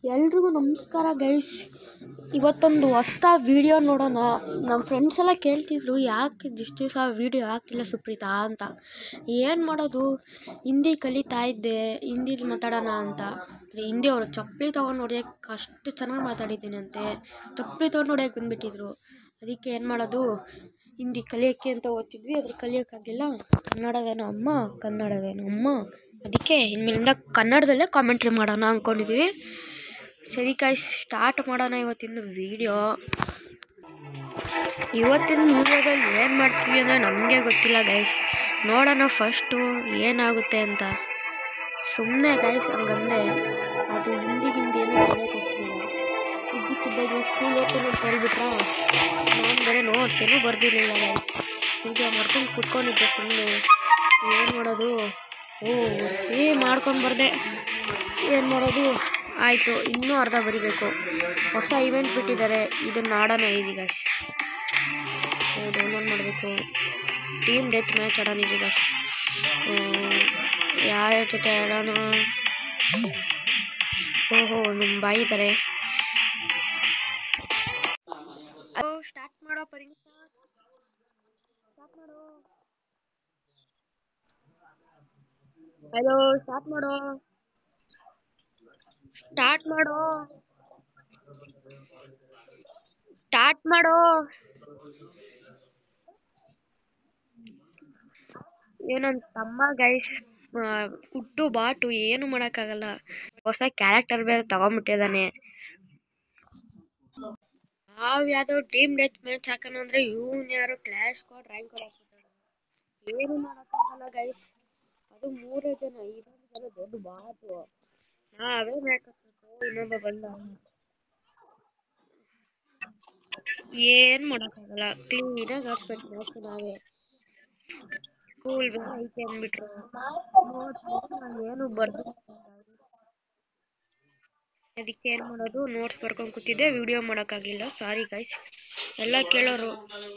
ಎಲ್ರಿಗೂ ನಮಸ್ಕಾರ ಗೈಸ್ ಇವತ್ತೊಂದು ಹೊಸ್ದ ವೀಡಿಯೋ ನೋಡೋಣ ನಮ್ಮ ಫ್ರೆಂಡ್ಸ್ ಎಲ್ಲ ಕೇಳ್ತಿದ್ರು ಯಾಕೆ ಇಷ್ಟು ದಿವಸ ವೀಡಿಯೋ ಹಾಕ್ತಿಲ್ಲ ಸುಪ್ರೀತಾ ಅಂತ ಏನು ಮಾಡೋದು ಹಿಂದಿ ಕಲಿತಾ ಇದ್ದೆ ಹಿಂದಿಲಿ ಮಾತಾಡೋಣ ಅಂತ ಹಿಂದಿ ಅವರು ಚಪ್ಪಲಿ ತೊಗೊಂಡು ಹೊಡಿಯೋಕ್ಕೆ ಅಷ್ಟು ಚೆನ್ನಾಗಿ ಮಾತಾಡಿದ್ದೀನಿ ಅಂತೆ ಚಪ್ಪಲಿ ತೊಗೊಂಡು ಹೊಡಿಯೋಕ್ಕೆ ಬಂದುಬಿಟ್ಟಿದ್ರು ಅದಕ್ಕೆ ಏನು ಮಾಡೋದು ಹಿಂದಿ ಕಲಿಯೋಕ್ಕೆ ಅಂತ ಓದ್ತಿದ್ವಿ ಅದ್ರ ಕಲಿಯೋಕ್ಕಾಗಲಿಲ್ಲ ಕನ್ನಡವೇನೋ ಅಮ್ಮ ಕನ್ನಡವೇನೋ ಅಮ್ಮ ಅದಕ್ಕೆ ಇನ್ಮೇಲಿಂದ ಕನ್ನಡದಲ್ಲೇ ಕಾಮೆಂಟ್ರಿ ಮಾಡೋಣ ಅಂದ್ಕೊಂಡಿದ್ವಿ ಸರಿ ಕಾಯ್ ಸ್ಟಾರ್ಟ್ ಮಾಡೋಣ ಇವತ್ತಿನ ವೀಡಿಯೋ ಇವತ್ತಿನ ವೀಡಿಯೋದಲ್ಲಿ ಏನು ಮಾಡ್ತೀವಿ ಅಂದರೆ ನಮಗೆ ಗೊತ್ತಿಲ್ಲ ಗೈಸ್ ನೋಡೋಣ ಫಸ್ಟು ಏನಾಗುತ್ತೆ ಅಂತ ಸುಮ್ಮನೆ ಗೈಸ್ ಹಂಗಂದೆ ಅದು ಹಿಂದಿ ಗಿಂದಿ ಏನೂ ನನಗೆ ಗೊತ್ತಿಲ್ಲ ಇದ್ದಕ್ಕಿದ್ದಾಗೆ ಸ್ಕೂಲ್ ಓಪನ್ ಅಂತ ಹೇಳ್ಬಿಟ್ರಾ ನಾನು ಬರೀ ನೋಟ್ಸ್ ಏನೂ ಬರ್ದಿರಲಿಲ್ಲ ಗೈಸ್ ಹೀಗೆ ಮಾಡ್ಕೊಂಡು ಕುತ್ಕೊಂಡಿದ್ದೆ ಸುಮ್ಮನೆ ಏನು ಮಾಡೋದು ಓ ಏ ಮಾಡ್ಕೊಂಡು ಬರ್ದೆ ಏನು ಮಾಡೋದು ಆಯಿತು ಇನ್ನೂ ಅರ್ಧ ಬರಿಬೇಕು ಹೊಸ ಇವೆಂಟ್ ಬಿಟ್ಟಿದ್ದಾರೆ ಇದನ್ನು ಆಡೋಣ ಇದೀಗ ಡೌನ್ಲೋಡ್ ಮಾಡಬೇಕು ಟೀಮ್ ಡೆತ್ ಮ್ಯಾಚ್ ಆಡೋಣ ಇದೀಗ ಯಾರ್ಯಾರ ಜೊತೆ ಆಡೋಣ ಓಹೋ ನಿಮ್ಮ ಬಾಯಿ ಇದ್ದಾರೆ ಸ್ಟಾರ್ಟ್ ಮಾಡೋ ಪರಿ ಸ್ಟಾರ್ಟ್ ಮಾಡೋ ಹಲೋ ಸ್ಟಾರ್ಟ್ ಮಾಡೋ ಸ್ಟಾರ್ಟ್ ಮಾಡೋ ಸ್ಟಾರ್ಟ್ ಮಾಡೋ ಏನೊಂದು ತಮ್ಮ ಗೈಸ್ ಹುಟ್ಟು ಬಾಟು ಏನು ಮಾಡೋಕ್ಕಾಗಲ್ಲ ಹೊಸ ಕ್ಯಾರೆಕ್ಟರ್ ಬೇರೆ ತಗೊಂಡ್ಬಿಟ್ಟಿದ್ದಾನೆ ನಾವ್ ಯಾವ್ದೋ ಟೀಮ್ ಡೆತ್ ಮ್ಯಾಚ್ ಹಾಕೋಣ ಅಂದ್ರೆ ಇವನ್ ಯಾರು ಕ್ಲಾಶ್ ಕಾರ್ಡ್ ರ್ಯಾಂಕ್ ಕಾರ್ಡ್ ಹಾಕ್ಬಿಟ್ಟಾನೆ ಏನು ಮಾಡೋಕ್ಕಾಗಲ್ಲ ಗೈಸ್ ಅದು ಮೂರೇ ಜನ ಇದೊಂದು ಜನ ದೊಡ್ಡ ಬಾಟು ನಾವೇ ಮ್ಯಾಚ್ ಹಾಕ್ಬೇಕು ಇನ್ನೊಬ್ಬ ಬಂದ ಏನ್ ಮಾಡಕ್ಕಾಗಲ್ಲ ಕ್ಲೀನಾಗಿ ಹಾಕ್ಬೇಕು ಮ್ಯಾಚ್ ನಾವೇ ಸ್ಕೂಲ್ ಬೇರೆ ಐತೆ ಅಂದ್ಬಿಟ್ರು ನಾನು ಏನು ಬರ್ದು ಅದಕ್ಕೆ ಏನು ಮಾಡೋದು ನೋಟ್ಸ್ ಬರ್ಕೊಂಡು ಕೂತಿದ್ದೆ ವಿಡಿಯೋ ಮಾಡೋಕ್ಕಾಗಲಿಲ್ಲ ಸಾರಿ ಗೈಸ್ ಎಲ್ಲ ಕೇಳೋರು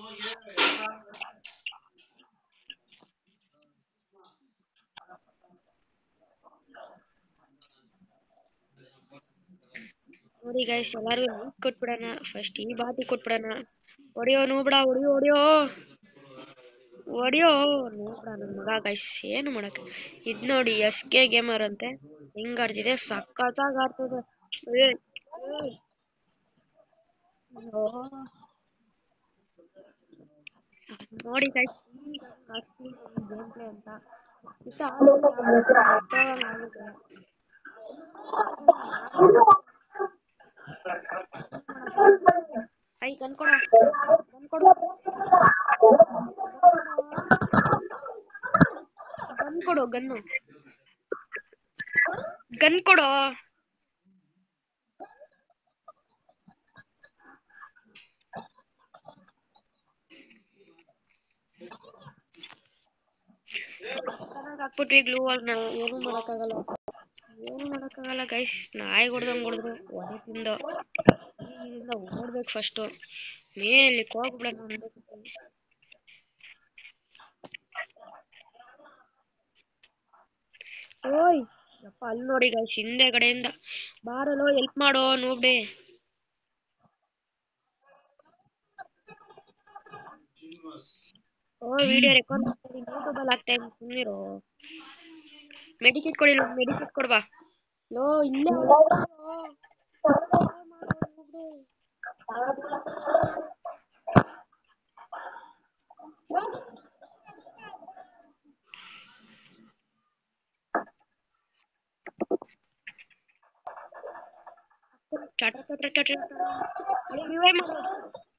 ನೋಡಿ ಗೈಸ್ ಎಲ್ಲರಿಗೂ ಲೈಕ್ ಕೊಟ್ಬಿಡೋಣ ಫಸ್ಟ್ ಈ ಬಾಟಿ ಕೊಟ್ಬಿಡೋಣ ಹೊಡಿಯೋ ನೂಬ್ಡ ಹೊಡಿಯೋ ಹೊಡಿಯೋ ಹೊಡಿಯೋ ನೋಡ್ರ ನನ್ನ ಮಗ ಗೈಸ್ ಏನು ಮಾಡಕ್ಕೆ ಇದ್ ನೋಡಿ ಎಸ್ ಕೆ ಗೇಮರ್ ಅಂತೆ ಹೆಂಗ್ ಆಡ್ತಿದೆ ಸಖತ್ತಾಗಿ ಆಡ್ತದೆ ಏ, ಏ. ಓ. ನೋಡಿ ಗೈಸ್ ಈಗ ಗೇಮ್ ಪ್ಲೇ ಅಂತ ಇಷ್ಟ ಆಗುತ್ತೆ. ಐ ಗನ್ ಕೊಡ ಗನ್ ಕೊಡು ಗನ್ ಕೊಡು ಗನ್ನು ಗನ್ ಕೊಡು ಚೆನ್ನಾಗಿ ಹಾಕ್ಬಿಟ್ವಿ ಗ್ಲೂ ವಾಲ್ನ ಏನು ಮಾಡೋಕ್ಕಾಗಲ್ಲ ಏನು ಮಾಡೋಕ್ಕಾಗಲ್ಲ ಗೈಸ್ ನಾಯಿ ಹೊಡ್ದಂಗೆ ಹೊಡೆದ್ರು ಒಡೆ ತಿಂದು ಇಲ್ಲಿಂದ ಓಡ್ಬೇಕು ಫಸ್ಟು ಮೇಲಿಕ್ಕೆ ಹೋಗ್ಬಿಡೋಣ ಅನ್ಬೇಕು ಓಯ್ ಯಪ್ಪ ಅಲ್ಲಿ ನೋಡಿ ಗೈಸ್ ಹಿಂದೆ ಕಡೆಯಿಂದ ಬಾರಲೋ ಹೆಲ್ಪ್ ಮಾಡೋ ನೋಡ್ದೆ ಓ ವಿಡಿಯೋ ರೆಕಾರ್ಡ್ ಮಾಡ್ತೀನಿ ಯೂಟ್ಯೂಬಲ್ಲಿ ಹಾಕ್ತಾ ಇದ್ದೀನಿ ಸುಮ್ಮನಿರು ಮೆಡಿಕೇಟ್ ಕೊಡಿ ಮೆಡಿಕೇಟ್ ಕೊಡ್ಬಾ ಲೋ ಇಲ್ಲೇ ಚಟ ಚಟ ಚಟ ನೀವೇ ಮಾಡೋದು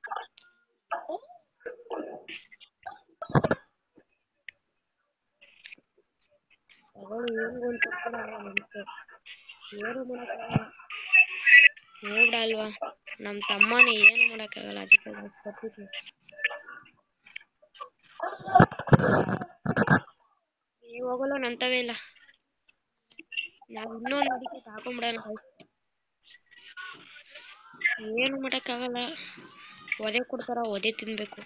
ತಗೊಳ್ಳಿ ಏನು ಒಂದು ತಕ್ಕೊಳಲ್ಲ ನಮ್ಗೆ ಏನು ಮಾಡೋಕ್ಕಾಗಲ್ಲ ನೋಡ ಅಲ್ವಾ ನಮ್ಮ ತಮ್ಮನೇ ಏನು ಮಾಡೋಕ್ಕಾಗಲ್ಲ ಅದಕ್ಕೆ ತಪ್ಪಿದ್ವಿ ನೀವು ಹೋಗಲ್ಲ ನಂತವೇ ಇಲ್ಲ ನಾವು ಇನ್ನೊಂದು ಅದಕ್ಕೆ ಹಾಕೊಂಡ್ಬಿಡೋಣ ಏನು ಮಾಡೋಕ್ಕಾಗಲ್ಲ ಒದೆ ಕೊಡ್ತಾರ ಒದೆ ತಿನ್ಬೇಕು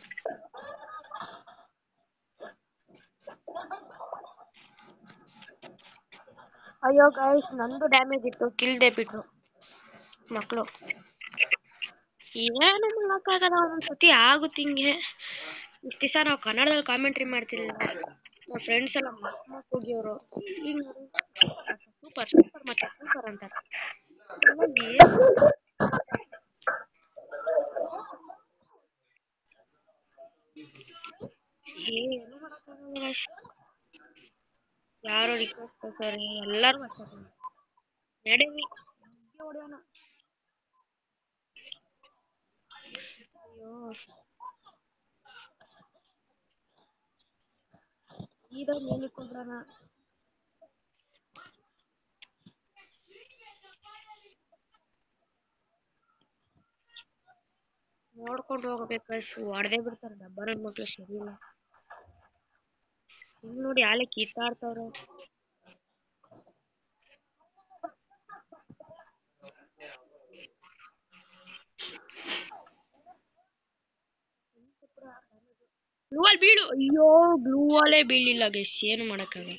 ಅಯ್ಯೋ ಗೈಸ್ ನಂದು ಡ್ಯಾಮೇಜ್ ಇತ್ತು ಕಿಲ್ ಬಿಟ್ರು ಮಕ್ಕಳು ಏನು ಮಾಡೋಕ್ಕಾಗಲ್ಲ ಒಂದೊಂದ್ಸತಿ ಆಗುತ್ತೆ ಹಿಂಗೆ ಇಷ್ಟು ದಿವಸ ನಾವು ಕನ್ನಡದಲ್ಲಿ ಕಾಮೆಂಟ್ರಿ ಮಾಡ್ತಿರ್ಲಿಲ್ಲ ನಮ್ಮ ಫ್ರೆಂಡ್ಸ್ ಎಲ್ಲ ಮಕ್ ಮಕ್ ಹೋಗಿಯವರು ಈಗ ಸೂಪರ್ ಸೂಪರ್ ಮತ್ತೆ ಸೂಪರ್ ಅಂತಾರೆ ಇವಾಗ ಏನು ಏನು ಮಾಡೋಕ್ಕಾಗಲ್ಲ guys. ಯಾರು ರಿಕ್ವೆಸ್ಟ್ ಕೊಡ್ತಾರೆ ಎಲ್ಲರೂ ಅಷ್ಟೇ ನಡೀವಿ ಹೊಡೆಯೋಣ ಅಯ್ಯೋ ಸೀದಾ ಮೇಲಕ್ಕೆ ಹೋಗ್ಬಿಡೋಣ ನೋಡ್ಕೊಂಡು ಹೋಗ್ಬೇಕು guys. ಹೊಡ್ದೇ ಬಿಡ್ತಾರೆ ಡಬ್ಬ ನನ್ನ ಮಕ್ಳು ಸರಿ ಇಲ್ಲ ಹಿಂಗ್ ನೋಡಿ ಆಲೆ ಕಿತ್ತಾಡ್ತವ್ರೆ ಗ್ಲೂ ವಾಲ್ ಬೀಳು ಅಯ್ಯೋ ಗ್ಲೂ ವಾಲೇ ಬೀಳಿಲ್ಲ ಗೈಸ್ ಏನು ಮಾಡಕ್ಕಾಗಲ್ಲ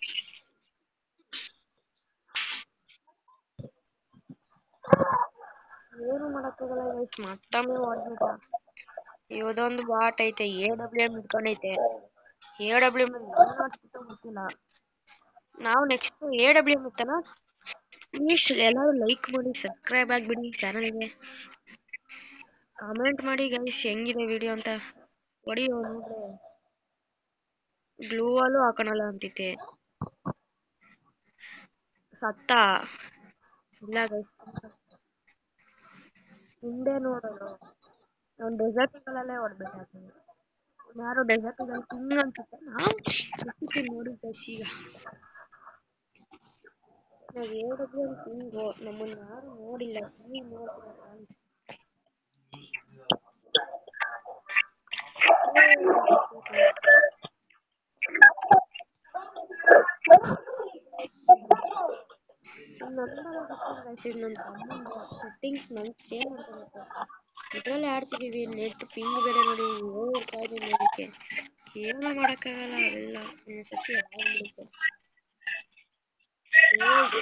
ಏನು ಮಾಡಕ್ಕಾಗಲ್ಲ ಗೈಸ್ ಮತ್ತೊಮ್ಮೆ ಹೊಡ್ಬಿಟ್ಟ ಇದೊಂದು ಬಾಟ್ ಐತೆ ಎ ಡಬ್ಲ್ಯೂ ಎಂ ಇಟ್ಕೊಂಡೈತೆ ಎ ಡಬ್ಲ್ಯೂ ಎಂ ಗೊತ್ತಿಲ್ಲ ನಾವು ನೆಕ್ಸ್ಟ್ ಎ ಡಬ್ಲ್ಯೂ ಎಂ ಇತ್ತನ ಪ್ಲೀಸ್ ಎಲ್ಲರೂ ಲೈಕ್ ಮಾಡಿ ಸಬ್ಸ್ಕ್ರೈಬ್ ಆಗಿಬಿಡಿ ಚಾನಲ್ಗೆ ಕಾಮೆಂಟ್ ಮಾಡಿ ಗೈಸ್ ಹೆಂಗಿದೆ ವಿಡಿಯೋ ಅಂತ ಹೊಡಿಯೋ ನೋಡ್ರೆ ಗ್ಲೂ ವಾಲು ಹಾಕೊಳಲ್ಲ ಅಂತೈತೆ ಸತ್ತ ಇಲ್ಲ ಗೈಸ್ ಹಿಂದೆ ನೋಡೋದು ಅವ್ನು ಡೆಸರ್ಟ್ಗಳಲ್ಲೇ ಹೊಡ್ಬೇಕಾಗ್ತದೆ ಯಾರೋ ಡೆಸರ್ಟ್ಗಳಲ್ಲಿ ಹಿಂಗ್ ಅನ್ಸುತ್ತೆ ನಾವು ಸಿಕ್ಕಿದ್ದೀವಿ ನೋಡಿ ಗೈಸ್ ಈಗ ನಾವು ಹೇಳಿದ್ರೆ ಹಿಂಗು ನಮ್ಮನ್ನ ಯಾರು ನೋಡಿಲ್ಲ ಈಗ ನೋಡ್ತಾರೆ guys. ನನ್ನ ತಮ್ಮಂದು ಸೆಟ್ಟಿಂಗ್ಸ್ ನಂಗೆ ಸೇಮ್ ಅಂತ ಗೊತ್ತು ಇದರಲ್ಲೇ ಆಡ್ತಿದೀವಿ ನೆಟ್ ಪಿಂಗ್ ಬೇರೆ ನೋಡಿ ಹೋಗ್ತಾ ಇದೀನಿ ಅದಕ್ಕೆ ಏನು ಮಾಡೋಕ್ಕಾಗಲ್ಲ ಅವೆಲ್ಲ ಒಂದ್ಸತಿ ಆಗ್ಬಿಡುತ್ತೆ ಏಯ್.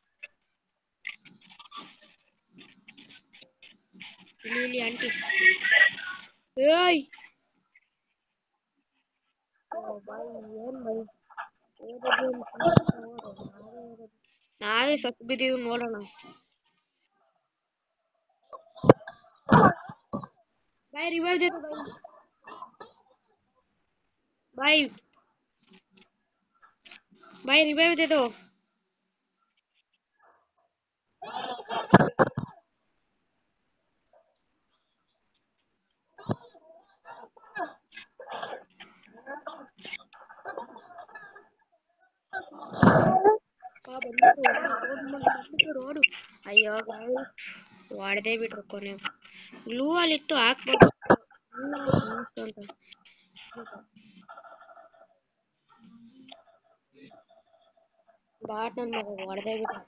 ಇಲ್ಲಿ ಇಲ್ಲಿ ಆಂಟಿ ಏಯ್ ಓ ಬಾಯ್ ಏನ್ ಬಾಯ್ ಓದೋದು ಏನ್ ಸುಮ್ನೆ ಓದೋದು, ನಾವೇ ಓದೋದು. ನಾವೇ ಸತ್ತು ಬಿದ್ದೀವಿ ನೋಡೋಣ ಬಾಯ್ ರಿವೈವ್ दे दो ಬಾಯ್ ಬಾಯ್ ಬಾಯ್ ರಿವೈವ್ दे दो ಬಾ ಬಂದ್ಬಿಟ್ಟು ರೋಡ್ ಬಂದ್ಬಿಟ್ಟು ರೋಡು ಅಯ್ಯೋ ಹೊಡೆದೇ ಬಿಟ್ರು ಕೊನೆ ಗ್ಲೂ ಅಲ್ಲಿ ಇತ್ತು ಹಾಕ್ಬೋದು ಇಲ್ಲ ಅನ್ಸ್ತು ಅಂತ ಬಾಟ್ ನನ್ನ ಮಗ ಹೊಡೆದೇ ಬಿಟ್ರು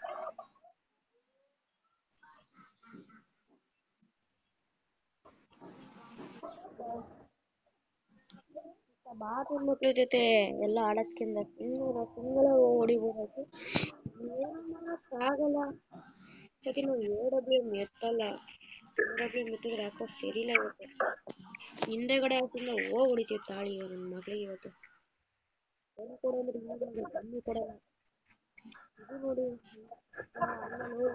ಬಾಟ್ ಮಕ್ಳ ಜೊತೆ ಎಲ್ಲ ಆಡೋದ್ಕಿಂತ ಸಿಂಗಲ್ ಸಿಂಗಲ್ ಹೊಡಿಬೋದಾಯ್ತು ಏನು ಮಾಡೋಕ್ಕಾಗಲ್ಲ ಅದಕ್ಕೆ ನಾವು ಎ ಡಬ್ಲ್ಯೂ ಎಮ್ ಎತ್ತಲ್ಲ ಎ ಡಬ್ಲ್ಯೂ ಎಮ್ ಎತ್ತಿದ್ರೆ ಯಾಕೋ ಸರಿಯಿಲ್ಲ ಇವತ್ತು ಹಿಂದೆಗಡೆ ಹಾಕಿಂದ ಹೋಗಿ ಹೊಡಿತೀವಿ ತಾಳಿ ನನ್ನ ಮಗಳಿಗೆ ಇವತ್ತು ಏನು ಕೊಡು ಅಂದ್ರೆ ಇನ್ನೊಂದು ಕಮ್ಮಿ ಕೊಡಲ್ಲ ಇದು ನೋಡಿ ನಮ್ಮ ಅಣ್ಣ ನೋಡಿ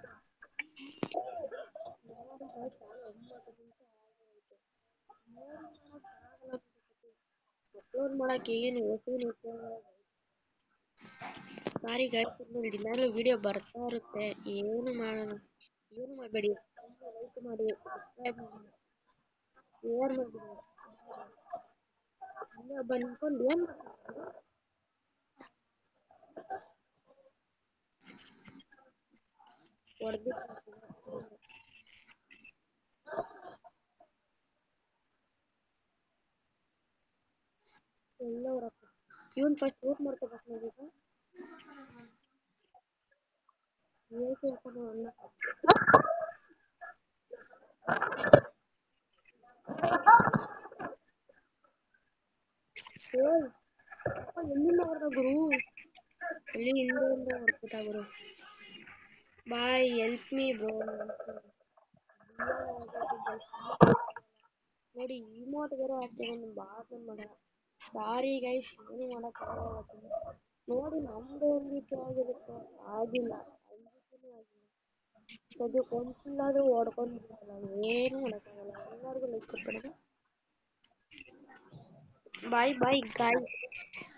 ಅಪ್ಲೋಡ್ ಮಾಡಕ್ಕೆ ಏನು ಹೊಸ ಸಾರಿ ಗೈಸ್ ದಿನಾಲೂ ವಿಡಿಯೋ ಬರ್ತಾ ಇರುತ್ತೆ ಏನು ಮಾಡೋಣ ಏನು ಮಾಡಬೇಡಿ ಲೈಕ್ ಮಾಡಿ ಸಬ್ಸ್ಕ್ರೈಬ್ ಮಾಡಿ ಶೇರ್ ಮಾಡಿ ಹಂಗೆ ಒಬ್ಬ ನಿಂತ್ಕೊಂಡು ಏನ್ ಮಾಡ್ತಿದ್ದಾರೆ? ಹೊಡ್ದ್ಬಿಟ್ಟು ಎಲ್ಲ ಹೊರಪ್ಪ ಇವನ್ ಫಸ್ಟ್ ಊಟ ಮಾಡ್ಕೋಬೇಕು ನಾವೀಗ ಏನ್ ಕೇಳ್ಕೊಂಡು ಅಣ್ಣ ಏಯ್ ಅಪ್ಪ ಎಲ್ಲಿಂದ ಹೊಡೆದ ಗುರು ಎಲ್ಲಿ ಹಿಂದೆಯಿಂದ ಹೊಡ್ಬಿಟ್ಟ ಗುರು ಬಾಯ್ ಹೆಲ್ಪ್ ಮೀ ಬ್ರೋ ನೋಡಿ ಇಮೋಟ್ ಬೇರೆ ಹಾಕ್ತೀನಿ ಬಾರ್ಡರ್ ಮಾಡ ಸಾರಿ ಗೈಸ್ ಏನು ಮಾಡಕ್ಕಾಗಲ್ಲ ಇವತ್ತು. ನೋಡಿ ನಮ್ದು ಒಂದಿತ್ತು ಆಗಿರುತ್ತೆ ಆಗಿಲ್ಲ ಅಂಜಿಕೆನೂ ಆಗಿಲ್ಲ ಸದ್ಯಕ್ಕೆ ಒಂದ್ಸಲಾದ್ರೂ ಹೊಡ್ಕೊಂಡ್ಬಿಟ್ಟಲ್ಲ ಏನು ಮಾಡಕ್ಕಾಗಲ್ಲ ಎಲ್ಲರಿಗೂ ಲೈಕ್ ಕೊಟ್ಬಿಡೋದು ಬಾಯ್ ಬಾಯ್ ಗಾಯ್ಸ್